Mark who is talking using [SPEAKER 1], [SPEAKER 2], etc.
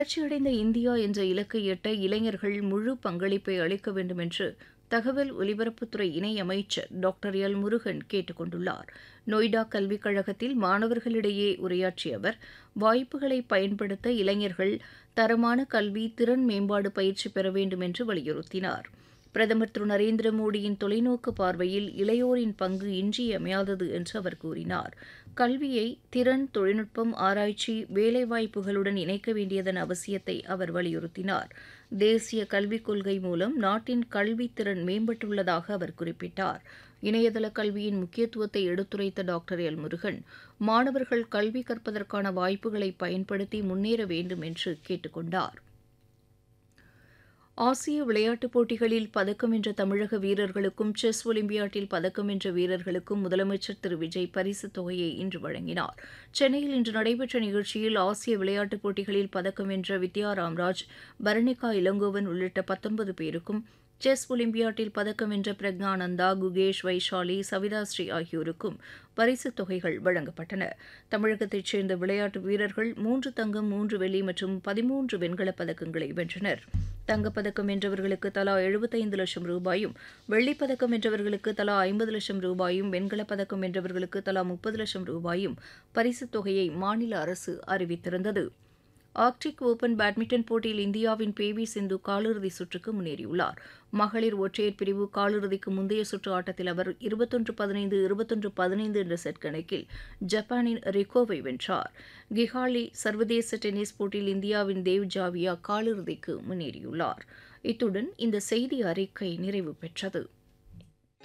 [SPEAKER 1] வளர்ச்சியடைந்த இந்தியா என்ற இலக்கை எட்ட இளைஞர்கள் முழு பங்களிப்பை அளிக்க வேண்டும் என்று தகவல் ஒலிபரப்புத்துறை இணையமைச்சர் டாக்டர் எல் முருகன் கேட்டுக் கொண்டுள்ளார் நொய்டா கல்விக் கழகத்தில் மாணவர்களிடையே உரையாற்றிய அவர் வாய்ப்புகளை பயன்படுத்த இளைஞர்கள் தரமான கல்வி திறன் மேம்பாடு பயிற்சி பெற வேண்டும் என்று வலியுறுத்தினார் பிரதமர் திரு நரேந்திர மோடியின் தொலைநோக்கு பார்வையில் இளையோரின் பங்கு இன்றியமையாதது என்று அவர் கூறினார் கல்வியை திறன் தொழில்நுட்பம் ஆராய்ச்சி வேலைவாய்ப்புகளுடன் இணைக்க வேண்டியதன் அவசியத்தை அவர் வலியுறுத்தினார் தேசிய கல்விக் கொள்கை மூலம் நாட்டின் கல்வித்திறன் மேம்பட்டுள்ளதாக அவர் குறிப்பிட்டார் இணையதள கல்வியின் முக்கியத்துவத்தை எடுத்துரைத்த டாக்டர் எல் முருகன் மாணவர்கள் கல்வி கற்பதற்கான வாய்ப்புகளை பயன்படுத்தி முன்னேற வேண்டும் என்று கேட்டுக் கொண்டார் ஆசிய விளையாட்டுப் போட்டிகளில் பதக்கம் வென்ற தமிழக வீரர்களுக்கும் செஸ் ஒலிம்பியாட்டில் பதக்கம் வென்ற வீரர்களுக்கும் முதலமைச்சர் திரு விஜய் பரிசுத் தொகையை இன்று வழங்கினார் சென்னையில் இன்று நடைபெற்ற நிகழ்ச்சியில் ஆசிய விளையாட்டுப் போட்டிகளில் பதக்கம் வென்ற வித்யா ராம்ராஜ் பரணிகா இளங்கோவன் உள்ளிட்ட பத்தொன்பது பேருக்கும் செஸ் ஒலிம்பியாட்டில் பதக்கம் வென்ற பிரக்னானந்தா குகேஷ் வைஷாலி சவிதாஸ்ரீ ஆகியோருக்கும் பரிசுத் தொகைகள் வழங்கப்பட்டன தமிழகத்தைச் சேர்ந்த விளையாட்டு வீரர்கள் மூன்று தங்கம் மூன்று வெள்ளி மற்றும் பதிமூன்று வெண்கலப் பதக்கங்களை வென்றனர் தங்கப்பதக்கம் வென்றவர்களுக்கு தலா எழுபத்தைந்து லட்சம் ரூபாயும் வெள்ளிப்பதக்கம் வென்றவர்களுக்கு தலா ஐம்பது லட்சம் ரூபாயும் வெண்கலப் பதக்கம் வென்றவர்களுக்கு தலா முப்பது லட்சம் ரூபாயும் பரிசுத் தொகையை மாநில அரசு அறிவித்திருந்தது ஆர்க்டிக் ஓபன் பேட்மிண்டன் போட்டியில் இந்தியாவின் பி வி சிந்து காலிறுதி சுற்றுக்கு முன்னேறியுள்ளார் மகளிர் ஒற்றையர் பிரிவு காலிறுதிக்கு முந்தைய சுற்று ஆட்டத்தில் அவர் இருபத்தொன்று பதினைந்து இருபத்தொன்று பதினைந்து என்ற செட் கணக்கில் ஜப்பானின் ரிக்கோவை வென்றார் கிஹாலி சர்வதேச டென்னிஸ் போட்டியில் இந்தியாவின் தேவ் ஜாவியா காலிறுதிக்கு முன்னேறியுள்ளார் இத்துடன் இந்த செய்தி அறிக்கை நிறைவு பெற்றது